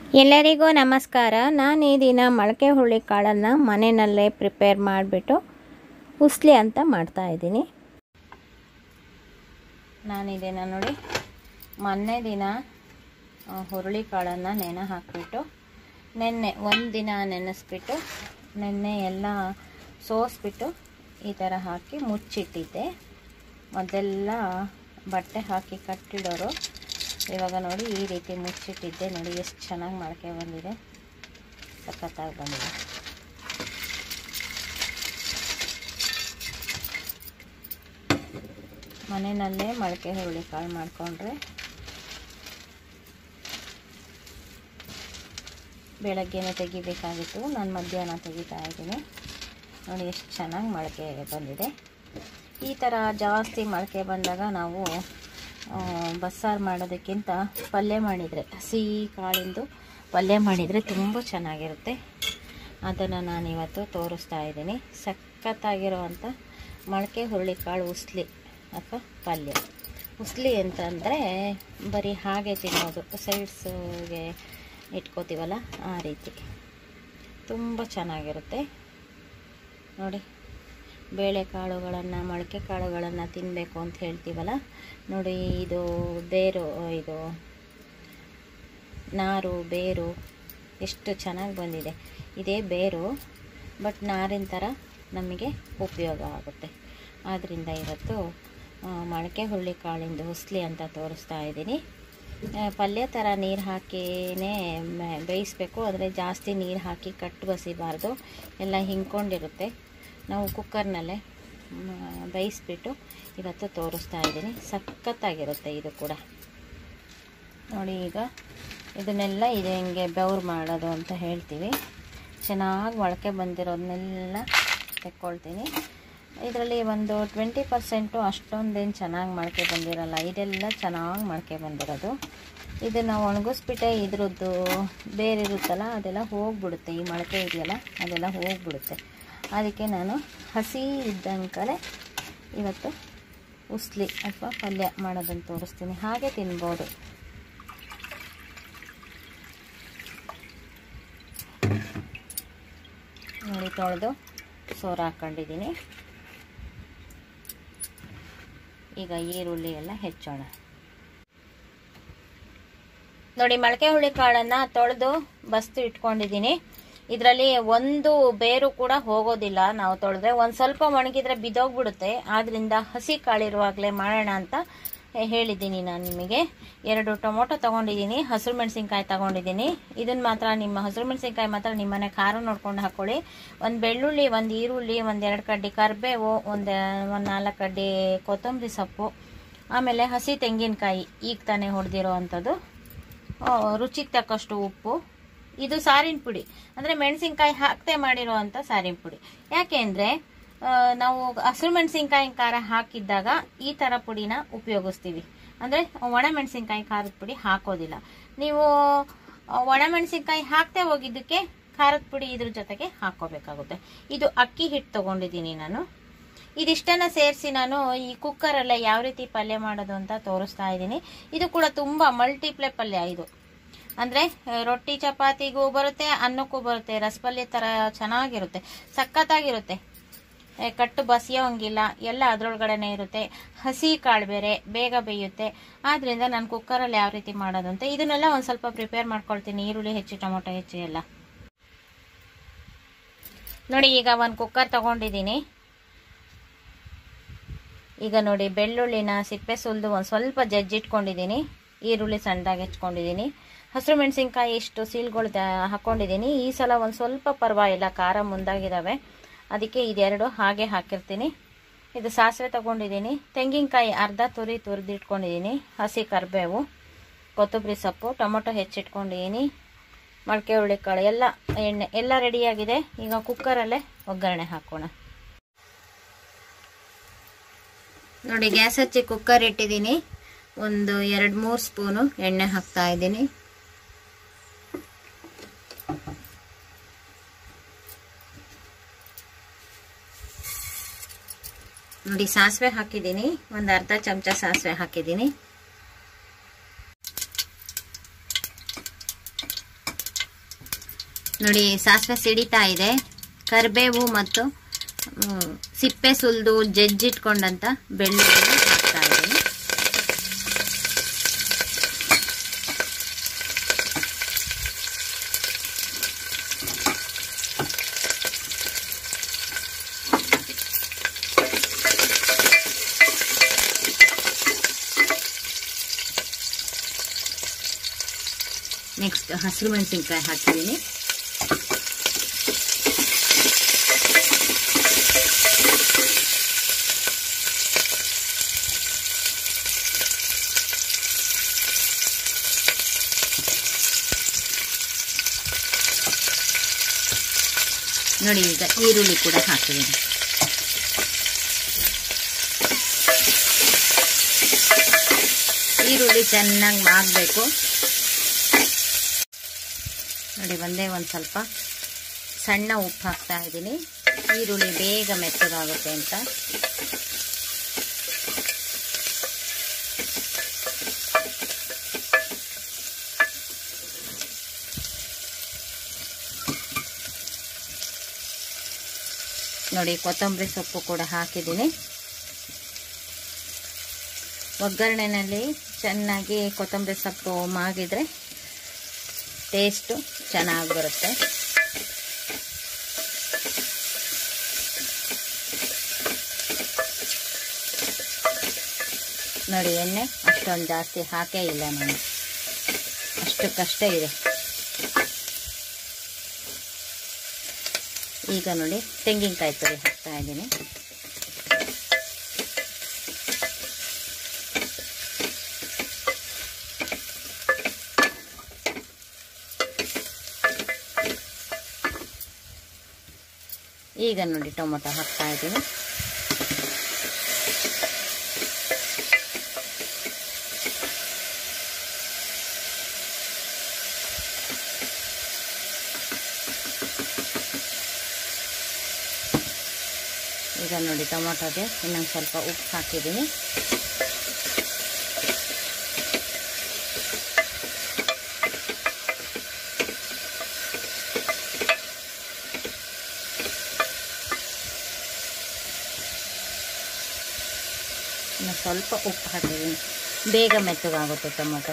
ಎಲ್ಲರಿಗೂ ನಮಸ್ಕಾರ ನಾನು ಈ ದಿನ ಮೊಳಕೆ ಹುರುಳಿ ಕಾಳನ್ನು ಮನೆಯಲ್ಲೇ ಪ್ರಿಪೇರ್ ಮಾಡಿಬಿಟ್ಟು ಉಸ್ಲಿ ಅಂತ ಮಾಡ್ತಾ ಇದ್ದೀನಿ ನಾನು ಈ ದಿನ ನೋಡಿ ಮೊನ್ನೆ ದಿನ ಆ, ಹುರುಳಿ ಕಾಳನ್ನು ನೆನೆ ಹಾಕಿಬಿಟ್ಟು ನೆನ್ನೆ ಒಂದು ದಿನ ನೆನೆಸ್ಬಿಟ್ಟು ನೆನ್ನೆ ಎಲ್ಲ ಸೋಸ್ಬಿಟ್ಟು ಈ ಥರ ಹಾಕಿ ಮುಚ್ಚಿಟ್ಟಿದ್ದೆ ಮೊದಲೆಲ್ಲ ಬಟ್ಟೆ ಹಾಕಿ ಕಟ್ಟಿಡೋರು ಇವಾಗ ನೋಡಿ ಈ ರೀತಿ ಮುಚ್ಚಿಟ್ಟಿದ್ದೆ ನೋಡಿ ಎಷ್ಟು ಚೆನ್ನಾಗಿ ಮೊಳಕೆ ಬಂದಿದೆ ಸಖತ್ತಾಗಿ ಬಂದಿದೆ ಮನೆಯಲ್ಲೇ ಮೊಳಕೆ ಹುರುಳಿ ಕಾಳು ಮಾಡಿಕೊಂಡ್ರೆ ಬೆಳಗ್ಗೆನೇ ತೆಗಿಬೇಕಾಗಿತ್ತು ನಾನು ಮಧ್ಯಾಹ್ನ ತೆಗಿತಾ ಇದ್ದೀನಿ ನೋಡಿ ಎಷ್ಟು ಚೆನ್ನಾಗಿ ಮೊಳಕೆ ಬಂದಿದೆ ಈ ಥರ ಜಾಸ್ತಿ ಮೊಳಕೆ ಬಂದಾಗ ನಾವು ಆ, ಬಸ್ಸಾರು ಮಾಡೋದಕ್ಕಿಂತ ಪಲ್ಯ ಮಾಡಿದರೆ ಹಸಿ ಕಾಳಿಂದು ಪಲ್ಯ ಮಾಡಿದರೆ ತುಂಬ ಚೆನ್ನಾಗಿರುತ್ತೆ ಅದನ್ನು ನಾನಿವತ್ತು ತೋರಿಸ್ತಾ ಇದ್ದೀನಿ ಸಖತ್ತಾಗಿರೋವಂಥ ಮೊಳಕೆ ಹುರುಳಿಕಾಳು ಉಸ್ಲಿ ಅಥವಾ ಪಲ್ಯ ಉಸ್ಲಿ ಅಂತಂದರೆ ಬರೀ ಹಾಗೆ ತಿನ್ನೋದು ಸೈಡ್ಸ್ಗೆ ಇಟ್ಕೋತೀವಲ್ಲ ಆ ರೀತಿ ತುಂಬ ಚೆನ್ನಾಗಿರುತ್ತೆ ನೋಡಿ ಬೇಳೆಕಾಳುಗಳನ್ನು ಮೊಳಕೆ ಕಾಳುಗಳನ್ನು ತಿನ್ನಬೇಕು ಅಂತ ಹೇಳ್ತೀವಲ್ಲ ನೋಡಿ ಇದು ಬೇರು ಇದು ನಾರು ಬೇರು ಎಷ್ಟು ಚೆನ್ನಾಗಿ ಬಂದಿದೆ ಇದೇ ಬೇರು ಬಟ್ ನಾರಿನ ಥರ ನಮಗೆ ಉಪಯೋಗ ಆಗುತ್ತೆ ಆದ್ದರಿಂದ ಇವತ್ತು ಆ, ಮೊಳಕೆ ಹುರುಳಿ ಕಾಳಿಂದು ಹುಸ್ಲಿ ಅಂತ ತೋರಿಸ್ತಾ ಇದ್ದೀನಿ ಆ, ಪಲ್ಯ ಥರ ನೀರು ಹಾಕಿನೇ ಮ- ಬೇಯಿಸ್ಬೇಕು ಆದರೆ ಜಾಸ್ತಿ ನೀರು ಹಾಕಿ ಕಟ್ಟು ಬಸಿಬಾರ್ದು ಎಲ್ಲ ಹಿಂಡ್ಕೊಂಡಿರುತ್ತೆ ನಾವು ಕುಕ್ಕರ್ನಲ್ಲೇ ಮ- ಬೇಯಿಸ್ಬಿಟ್ಟು ಇವತ್ತು ತೋರಿಸ್ತಾ ಇದ್ದೀನಿ ಸಖತ್ತಾಗಿರುತ್ತೆ ಇದು ಕೂಡ ನೋಡಿ ಈಗ ಇದನ್ನೆಲ್ಲ ಇದು ಹೆಂಗೆ ಬೆವ್ರು ಮಾಡೋದು ಅಂತ ಹೇಳ್ತೀವಿ ಚೆನ್ನಾಗಿ ಮೊಳಕೆ ಬಂದಿರೋದನ್ನೆಲ್ಲ ತೆಕ್ಕೊಳ್ತೀನಿ ಇದರಲ್ಲಿ ಒಂದು ಟ್ವೆಂಟಿ ಪರ್ಸೆಂಟು ಅಷ್ಟೊಂದೇನು ಚೆನ್ನಾಗಿ ಮೊಳಕೆ ಬಂದಿರಲ್ಲ ಇದೆಲ್ಲ ಚೆನ್ನಾಗಿ ಮೊಳಕೆ ಬಂದಿರೋದು ಇದನ್ನು ಒಣಗಿಸ್ಬಿಟ್ಟೆ ಇದ್ರದ್ದು ಬೇರೆ ಇರುತ್ತಲ್ಲ ಅದೆಲ್ಲ ಹೋಗ್ಬಿಡುತ್ತೆ ಈ ಮೊಳಕೆ ಇದೆಯಲ್ಲ ಅದೆಲ್ಲ ಹೋಗ್ಬಿಡುತ್ತೆ ಅದಕ್ಕೆ ನಾನು ಹಸಿ ಇದ್ದಂಕಲೆ ಇವತ್ತು ಉಸ್ಲಿ ಅಥವಾ ಪಲ್ಯ ಮಾಡೋದನ್ನು ತೋರಿಸ್ತೀನಿ ಹಾಗೆ ತಿನ್ಬೋದು ನೋಡಿ ತೊಳೆದು ಸೋರು ಹಾಕ್ಕೊಂಡಿದ್ದೀನಿ ಈಗ ಈರುಳ್ಳಿ ಎಲ್ಲ ಹೆಚ್ಚೋಣ ನೋಡಿ ಮೊಳಕೆ ಹುಳಿ ಕಾಳನ್ನ ತೊಳೆದು ಬಸ್ತು ಇಟ್ಕೊಂಡಿದ್ದೀನಿ ಇದರಲ್ಲಿ ಒಂದು ಬೇರು ಕೂಡ ಹೋಗೋದಿಲ್ಲ ನಾವು ತೊಳೆದ್ರೆ ಒಂದು ಸ್ವಲ್ಪ ಒಣಗಿದ್ರೆ ಬಿದ್ದೋಗ್ಬಿಡುತ್ತೆ ಆದ್ರಿಂದ ಹಸಿ ಕಾಳಿರುವಾಗಲೇ ಮಾಡೋಣ ಅಂತ ಹೇಳಿದ್ದೀನಿ ನಾನು ನಿಮಗೆ ಎರಡು ಟೊಮೊಟೊ ತಗೊಂಡಿದ್ದೀನಿ ಹಸಿರು ಮೆಣಸಿನ್ಕಾಯಿ ತಗೊಂಡಿದ್ದೀನಿ ಇದನ್ನ ಮಾತ್ರ ನಿಮ್ಮ ಹಸಿರು ಮೆಣಸಿನ್ಕಾಯಿ ಮಾತ್ರ ನಿಮ್ಮನೆ ಖಾರ ನೋಡ್ಕೊಂಡು ಹಾಕೊಳ್ಳಿ ಒಂದು ಬೆಳ್ಳುಳ್ಳಿ ಒಂದು ಈರುಳ್ಳಿ ಒಂದು ಎರಡು ಕಡ್ಡಿ ಕರಿಬೇವು ಒಂದು ಒಂದು ನಾಲ್ಕು ಕಡ್ಡಿ ಕೊತ್ತಂಬರಿ ಸೊಪ್ಪು ಆಮೇಲೆ ಹಸಿ ತೆಂಗಿನಕಾಯಿ ಈಗ ತಾನೇ ಹೊಡೆದಿರೋ ಅಂಥದ್ದು ರುಚಿಗೆ ತಕ್ಕಷ್ಟು ಉಪ್ಪು ಇದು ಸಾರಿನ ಪುಡಿ ಅಂದರೆ ಮೆಣಸಿನ್ಕಾಯಿ ಹಾಕದೆ ಮಾಡಿರೋ ಅಂಥ ಸಾರಿನ ಪುಡಿ ಯಾಕೆ ಅಂದರೆ ನಾವು ಹಸಿರು ಮೆಣಸಿನ್ಕಾಯಿ ಖಾರ ಹಾಕಿದ್ದಾಗ ಈ ಥರ ಪುಡಿನ ಉಪಯೋಗಿಸ್ತೀವಿ ಅಂದರೆ ಒಣ ಮೆಣಸಿನ್ಕಾಯಿ ಖಾರದ ಪುಡಿ ಹಾಕೋದಿಲ್ಲ ನೀವು ಆ, ಒಣ ಮೆಣಸಿನ್ಕಾಯಿ ಹಾಕದೆ ಹೋಗಿದ್ದಕ್ಕೆ ಖಾರದ ಪುಡಿ ಇದ್ರ ಜೊತೆಗೆ ಹಾಕೋಬೇಕಾಗುತ್ತೆ ಇದು ಅಕ್ಕಿ ಹಿಟ್ಟು ತಗೊಂಡಿದ್ದೀನಿ ನಾನು ಇದಿಷ್ಟನ್ನ ಸೇರಿಸಿ ನಾನು ಈ ಕುಕ್ಕರಲ್ಲೇ ಯಾವ ರೀತಿ ಪಲ್ಯ ಮಾಡೋದು ಅಂತ ತೋರಿಸ್ತಾ ಇದ್ದೀನಿ ಇದು ಕೂಡ ತುಂಬ ಮಲ್ಟಿಪ್ಲೆ ಪಲ್ಯ ಇದು ಅಂದರೆ ರೊಟ್ಟಿ ಚಪಾತಿಗೂ ಬರುತ್ತೆ ಅನ್ನಕ್ಕೂ ಬರುತ್ತೆ ರಸಪಲ್ಯ ಥರ ಚೆನ್ನಾಗಿರುತ್ತೆ ಸಖತ್ತಾಗಿರುತ್ತೆ ಏ, ಕಟ್ಟು ಬಸಿಯೋಂಗಿಲ್ಲ ಎಲ್ಲ ಅದರೊಳಗಡೆನೆ ಇರುತ್ತೆ ಹಸಿ ಕಾಳು ಬೇರೆ ಬೇಗ ಬೇಯುತ್ತೆ ಆದ್ರಿಂದ ನಾನು ಕುಕ್ಕರಲ್ಲಿ ಯಾವ ರೀತಿ ಮಾಡೋದು ಅಂತ ಇದನ್ನೆಲ್ಲ ಒಂದು ಸ್ವಲ್ಪ ಪ್ರಿಪೇರ್ ಮಾಡ್ಕೊಳ್ತೀನಿ ಈರುಳ್ಳಿ ಹೆಚ್ಚಿ ಟೊಮೊಟೊ ಹೆಚ್ಚಿ ಎಲ್ಲ ನೋಡಿ ಈಗ ಒಂದು ಕುಕ್ಕರ್ ತಗೊಂಡಿದ್ದೀನಿ ಈಗ ನೋಡಿ ಬೆಳ್ಳುಳ್ಳಿನ ಸಿಪ್ಪೆ ಸುಲಿದು ಒಂದು ಸ್ವಲ್ಪ ಜಜ್ಜಿಟ್ಕೊಂಡಿದ್ದೀನಿ ಈರುಳ್ಳಿ ಸಣ್ಣದಾಗಿ ಹೆಚ್ಕೊಂಡಿದ್ದೀನಿ ಹಸಿರು ಮೆಣಸಿನ್ಕಾಯಿ ಇಷ್ಟು ಸೀಲ್ಗಳು ಹಾಕ್ಕೊಂಡಿದ್ದೀನಿ ಈ ಸಲ ಒಂದು ಸ್ವಲ್ಪ ಪರವಾಗಿಲ್ಲ ಖಾರ ಮುಂದಾಗಿದ್ದಾವೆ ಅದಕ್ಕೆ ಇದೆರಡು ಹಾಗೆ ಹಾಕಿರ್ತೀನಿ ಇದು ಸಾಸಿವೆ ತಗೊಂಡಿದ್ದೀನಿ ತೆಂಗಿನಕಾಯಿ ಅರ್ಧ ತುರಿ ತುರಿದಿಟ್ಕೊಂಡಿದ್ದೀನಿ ಹಸಿ ಕರಿಬೇವು ಕೊತ್ತಂಬರಿ ಸೊಪ್ಪು ಟೊಮೊಟೊ ಹೆಚ್ಚಿಟ್ಕೊಂಡಿದ್ದೀನಿ ಮೊಳಕೆ ಹುಳಿಕಾಳು ಎಲ್ಲ ಎಣ್ಣೆ ಎಲ್ಲ ರೆಡಿಯಾಗಿದೆ ಈಗ ಕುಕ್ಕರಲ್ಲೇ ಒಗ್ಗರಣೆ ಹಾಕೋಣ ನೋಡಿ ಗ್ಯಾಸ್ ಹಚ್ಚಿ ಕುಕ್ಕರ್ ಇಟ್ಟಿದ್ದೀನಿ ಒಂದು ಎರಡು ಮೂರು ಸ್ಪೂನು ಎಣ್ಣೆ ಹಾಕ್ತಾ ಇದ್ದೀನಿ ನೋಡಿ ಸಾಸಿವೆ ಹಾಕಿದ್ದೀನಿ ಒಂದು ಅರ್ಧ ಚಮಚ ಸಾಸಿವೆ ಹಾಕಿದ್ದೀನಿ ನೋಡಿ ಸಾಸಿವೆ ಸಿಡಿತಾ ಇದೆ ಕರಿಬೇವು ಮತ್ತು ಮ್, ಸಿಪ್ಪೆ ಸುಲಿದು ಜಜ್ಜಿಟ್ಕೊಂಡಂತ ಬೆಳ್ಳುಳ್ಳಿ ಹಾಕ್ತಾ ಇದ್ದೀನಿ ನೆಕ್ಸ್ಟ್ ಹಸಿರು ಮೆಣಸಿನ್ಕಾಯಿ ಹಾಕಿದ್ದೀನಿ ನೋಡಿ ಈಗ ಈರುಳ್ಳಿ ಕೂಡ ಹಾಕಿದ್ದೀನಿ ಈರುಳ್ಳಿ ಚೆನ್ನಾಗಿ ಮಾಡಬೇಕು ನೋಡಿ ಒಂದೇ ಒಂದು ಸ್ವಲ್ಪ ಸಣ್ಣ ಉಪ್ಪು ಹಾಕ್ತಾ ಇದ್ದೀನಿ ಈರುಳ್ಳಿ ಬೇಗ ಮೆತ್ತಗಾಗುತ್ತೆ ಅಂತ ನೋಡಿ ಕೊತ್ತಂಬರಿ ಸೊಪ್ಪು ಕೂಡ ಹಾಕಿದ್ದೀನಿ ಒಗ್ಗರಣೆನಲ್ಲಿ ಚೆನ್ನಾಗಿ ಕೊತ್ತಂಬರಿ ಸೊಪ್ಪು ಮಾಗಿದ್ರೆ ಟೇಸ್ಟು ಚೆನ್ನಾಗಿ ಬರುತ್ತೆ ನೋಡಿ ಎಣ್ಣೆ ಅಷ್ಟೊಂದು ಜಾಸ್ತಿ ಹಾಕೇ ಇಲ್ಲ ನಾನು ಅಷ್ಟಕ್ಕಷ್ಟೇ ಇದೆ ಈಗ ನೋಡಿ ತೆಂಗಿನಕಾಯಿ ತುರಿ ಹಾಕ್ತಾ ಇದ್ದೀನಿ ಈಗ ನೋಡಿ ಟೊಮೊಟೊ ಹಾಕ್ತಾ ಇದ್ದೀನಿ ಈಗ ನೋಡಿ ಟೊಮೊಟೊಗೆ ಇನ್ನೊಂದು ಸ್ವಲ್ಪ ಉಪ್ಪು ಹಾಕಿದ್ದೀನಿ ಇನ್ನು ಸ್ವಲ್ಪ ಉಪ್ಪು ಹಾಕಿದ್ದೀನಿ ಬೇಗ ಮೆತ್ತಗಾಗುತ್ತೆ ಟೊಮೊಟೊ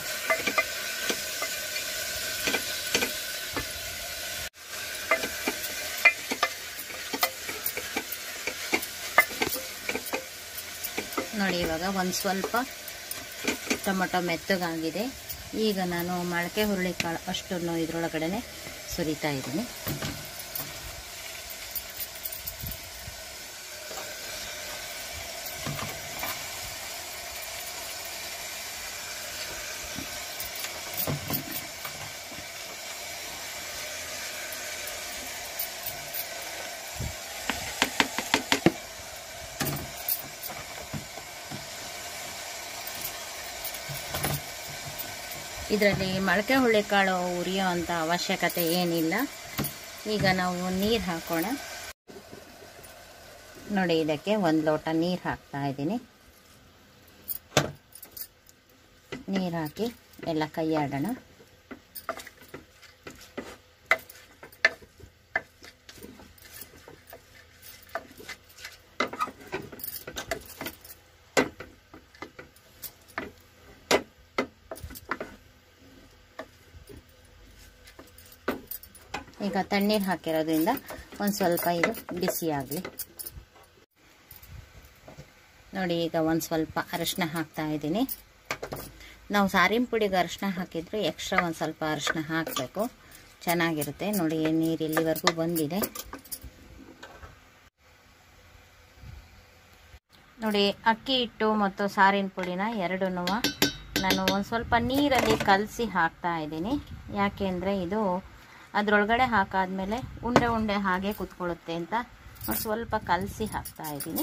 ನೋಡಿ ಇವಾಗ ಒಂದು ಸ್ವಲ್ಪ ಟೊಮೊಟೊ ಮೆತ್ತಗಾಗಿದೆ ಈಗ ನಾನು ಮೊಳಕೆ ಹುರುಳಿಕಾಳು ಅಷ್ಟನ್ನು ಇದರೊಳಗಡೆ ಸುರಿತಾ ಇದ್ದೀನಿ ಇದರಲ್ಲಿ ಮೊಳಕೆ ಹುಳ್ಳಿಕಾಳು ಉರಿಯೋ ಅಂಥ ಅವಶ್ಯಕತೆ ಏನಿಲ್ಲ ಈಗ ನಾವು ನೀರು ಹಾಕೋಣ ನೋಡಿ ಇದಕ್ಕೆ ಒಂದು ಲೋಟ ನೀರು ಹಾಕ್ತಾ ಇದ್ದೀನಿ ನೀರು ಹಾಕಿ ಎಲ್ಲ ಕೈಯಾಡೋಣ ಈಗ ತಣ್ಣೀರು ಹಾಕಿರೋದ್ರಿಂದ ಒಂದು ಸ್ವಲ್ಪ ಇದು ಬಿಸಿ ಆಗಲಿ ನೋಡಿ ಈಗ ಒಂದು ಸ್ವಲ್ಪ ಅರಶಿನ ಹಾಕ್ತಾ ಇದ್ದೀನಿ ನಾವು ಸಾರಿನ ಪುಡಿಗೆ ಅರಶಿನ ಹಾಕಿದ್ರೆ ಎಕ್ಸ್ಟ್ರಾ ಒಂದು ಸ್ವಲ್ಪ ಅರಶಿನ ಹಾಕಬೇಕು ಚೆನ್ನಾಗಿರುತ್ತೆ ನೋಡಿ ನೀರು ಇಲ್ಲಿವರೆಗೂ ಬಂದಿದೆ ನೋಡಿ ಅಕ್ಕಿ ಹಿಟ್ಟು ಮತ್ತು ಸಾರಿನ ಪುಡಿನ ಎರಡೂ ನಾನು ಒಂದು ಸ್ವಲ್ಪ ನೀರಲ್ಲಿ ಕಲಸಿ ಹಾಕ್ತಾ ಇದ್ದೀನಿ ಯಾಕೆಂದರೆ ಇದು ಅದರೊಳಗಡೆ ಹಾಕಾದ್ಮೇಲೆ ಉಂಡೆ ಉಂಡೆ ಹಾಗೆ ಕುತ್ಕೊಳ್ಳುತ್ತೆ ಅಂತ ಒಂದು ಸ್ವಲ್ಪ ಕಲಸಿ ಹಾಕ್ತಾ ಇದ್ದೀನಿ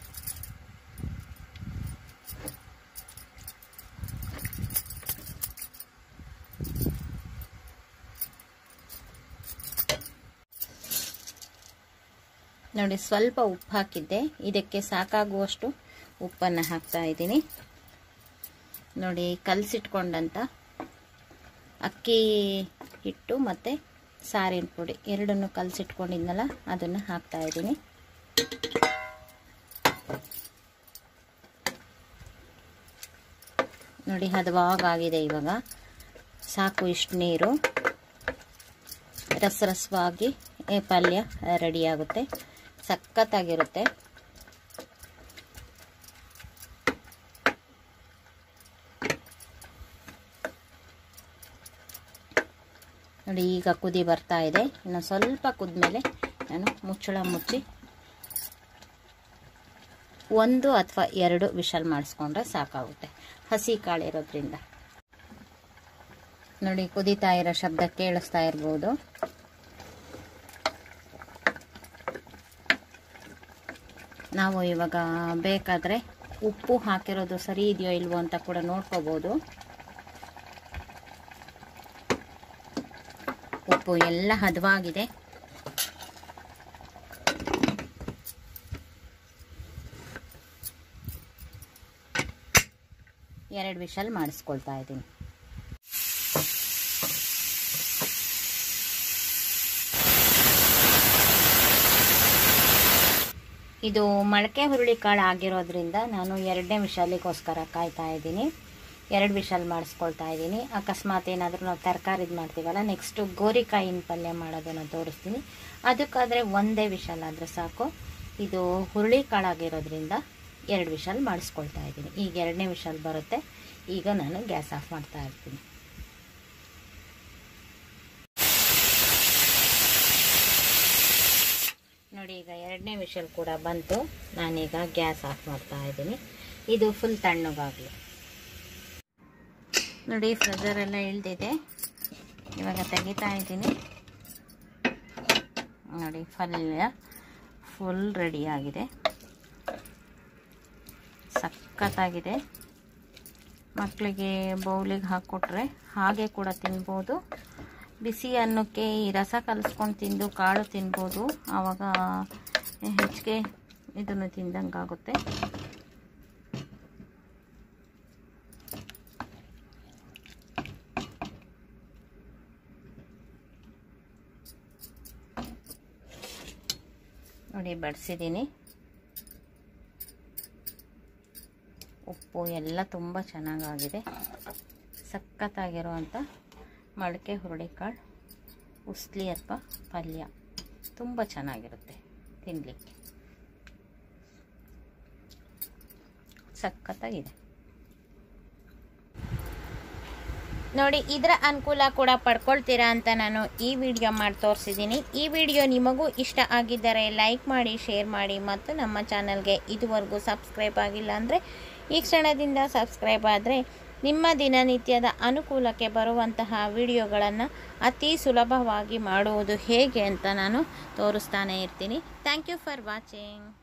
ನೋಡಿ ಸ್ವಲ್ಪ ಉಪ್ಪು ಹಾಕಿದ್ದೆ ಇದಕ್ಕೆ ಸಾಕಾಗುವಷ್ಟು ಉಪ್ಪನ್ನು ಹಾಕ್ತಾ ಇದ್ದೀನಿ ನೋಡಿ ಕಲಸಿಟ್ಕೊಂಡಂಥ ಅಕ್ಕಿ ಹಿಟ್ಟು ಮತ್ತು ಸಾರಿನ ಪುಡಿ ಎರಡನ್ನು ಕಲಸಿಟ್ಕೊಂಡಿದ್ನಲ್ಲ ಅದನ್ನು ಹಾಕ್ತಾ ಇದ್ದೀನಿ ನೋಡಿ ಹದವಾಗಾಗಿದೆ ಇವಾಗ ಸಾಕು ಇಷ್ಟು ನೀರು ರಸ ರಸವಾಗಿ ಈ ಪಲ್ಯ ರೆಡಿಯಾಗುತ್ತೆ ಸಖತ್ತಾಗಿರುತ್ತೆ ನೋಡಿ ಈಗ ಕುದಿ ಬರ್ತಾ ಇದೆ ಇನ್ನು ಸ್ವಲ್ಪ ಕುದ್ಮೇಲೆ ನಾನು ಮುಚ್ಚಳ ಮುಚ್ಚಿ ಒಂದು ಅಥವಾ ಎರಡು ವಿಷಲ್ ಮಾಡಿಸ್ಕೊಂಡ್ರೆ ಸಾಕಾಗುತ್ತೆ ಹಸಿ ಕಾಳಿರೋದ್ರಿಂದ ನೋಡಿ ಕುದೀತಾ ಇರೋ ಶಬ್ದ ಕೇಳಿಸ್ತಾ ಇರ್ಬೋದು ನಾವು ಇವಾಗ ಬೇಕಾದರೆ ಉಪ್ಪು ಹಾಕಿರೋದು ಸರಿ ಇದೆಯೋ ಇಲ್ವೋ ಅಂತ ಕೂಡ ನೋಡ್ಕೋಬೋದು ಉಪ್ಪು ಎಲ್ಲ ಹದವಾಗಿದೆ ಎರಡು ವಿಷಲ್ ಮಾಡಿಸ್ಕೊಳ್ತಾ ಇದ್ದೀನಿ ಇದು ಮೊಳಕೆ ಹುರುಳಿ ಕಾಳು ಆಗಿರೋದ್ರಿಂದ ನಾನು ಎರಡನೇ ವಿಷಲಿಗೋಸ್ಕರ ಕಾಯ್ತಾ ಇದ್ದೀನಿ ಎರಡು ವಿಷಲ್ ಮಾಡಿಸ್ಕೊಳ್ತಾ ಇದ್ದೀನಿ ಅಕಸ್ಮಾತ್ ಏನಾದರೂ ನಾವು ತರಕಾರಿದು ಮಾಡ್ತೀವಲ್ಲ ನೆಕ್ಸ್ಟು ಗೋರಿಕಾಯಿನ ಪಲ್ಯ ಮಾಡೋದನ್ನು ತೋರಿಸ್ತೀನಿ ಅದಕ್ಕಾದರೆ ಒಂದೇ ವಿಷಲ್ ಆದರೆ ಸಾಕು ಇದು ಹುರುಳಿ ಕಾಳಾಗಿರೋದ್ರಿಂದ ಎರಡು ವಿಷಲ್ ಮಾಡಿಸ್ಕೊಳ್ತಾ ಇದ್ದೀನಿ ಈಗ ಎರಡನೇ ವಿಷಲ್ ಬರುತ್ತೆ ಈಗ ನಾನು ಗ್ಯಾಸ್ ಆಫ್ ಮಾಡ್ತಾ ಇರ್ತೀನಿ ನೋಡಿ ಈಗ ಎರಡನೇ ವಿಷಲ್ ಕೂಡ ಬಂತು ನಾನೀಗ ಗ್ಯಾಸ್ ಆಫ್ ಮಾಡ್ತಾ ಇದ್ದೀನಿ ಇದು ಫುಲ್ ತಣ್ಣಗಾಗಲಿ ನೋಡಿ ಫ್ರೆಜರ್ ಎಲ್ಲ ಇಳ್ದಿದೆ ಇವಾಗ ತೆಗಿತಾ ಇದ್ದೀನಿ ನೋಡಿ ಪಲ್ಯ ಫುಲ್ ರೆಡಿ ಆಗಿದೆ ಸಖತ್ತಾಗಿದೆ ಮಕ್ಕಳಿಗೆ ಬೌಲಿಗೆ ಹಾಕ್ಕೊಟ್ರೆ ಹಾಗೆ ಕೂಡ ತಿನ್ಬೋದು ಬಿಸಿ ಅನ್ನಕ್ಕೆ ಈ ರಸ ಕಲಿಸ್ಕೊಂಡು ತಿಂದು ಕಾಳು ತಿನ್ಬೋದು ಆವಾಗ ಹೆಚ್ಚಿಗೆ ಇದನ್ನು ತಿಂದಂಗಾಗುತ್ತೆ ನೋಡಿ ಬಡಿಸಿದ್ದೀನಿ ಉಪ್ಪು ಎಲ್ಲ ತುಂಬ ಚೆನ್ನಾಗಾಗಿದೆ ಸಖತ್ತಾಗಿರುವಂಥ ಮೊಳಕೆ ಹುರುಳಿಕಾಳು ಉಸ್ಲಿ ಅಥವಾ ಪಲ್ಯ ತುಂಬ ಚೆನ್ನಾಗಿರುತ್ತೆ ತಿನ್ನಲಿಕ್ಕೆ ಸಖತ್ತಾಗಿದೆ ನೋಡಿ ಇದರ ಅನುಕೂಲ ಕೂಡ ಪಡ್ಕೊಳ್ತೀರಾ ಅಂತ ನಾನು ಈ ವಿಡಿಯೋ ಮಾಡಿ ತೋರಿಸಿದ್ದೀನಿ ಈ ವಿಡಿಯೋ ನಿಮಗೂ ಇಷ್ಟ ಆಗಿದ್ದರೆ ಲೈಕ್ ಮಾಡಿ ಶೇರ್ ಮಾಡಿ ಮತ್ತು ನಮ್ಮ ಚಾನಲ್ಗೆ ಇದುವರೆಗೂ ಸಬ್ಸ್ಕ್ರೈಬ್ ಆಗಿಲ್ಲ ಅಂದರೆ ಈ ಕ್ಷಣದಿಂದ ಸಬ್ಸ್ಕ್ರೈಬ್ ಆದರೆ ನಿಮ್ಮ ದಿನನಿತ್ಯದ ಅನುಕೂಲಕ್ಕೆ ಬರುವಂತಹ ವಿಡಿಯೋಗಳನ್ನು ಅತಿ ಸುಲಭವಾಗಿ ಮಾಡುವುದು ಹೇಗೆ ಅಂತ ನಾನು ತೋರಿಸ್ತಾನೆ ಇರ್ತೀನಿ ಥ್ಯಾಂಕ್ ಯು ಫಾರ್ ವಾಚಿಂಗ್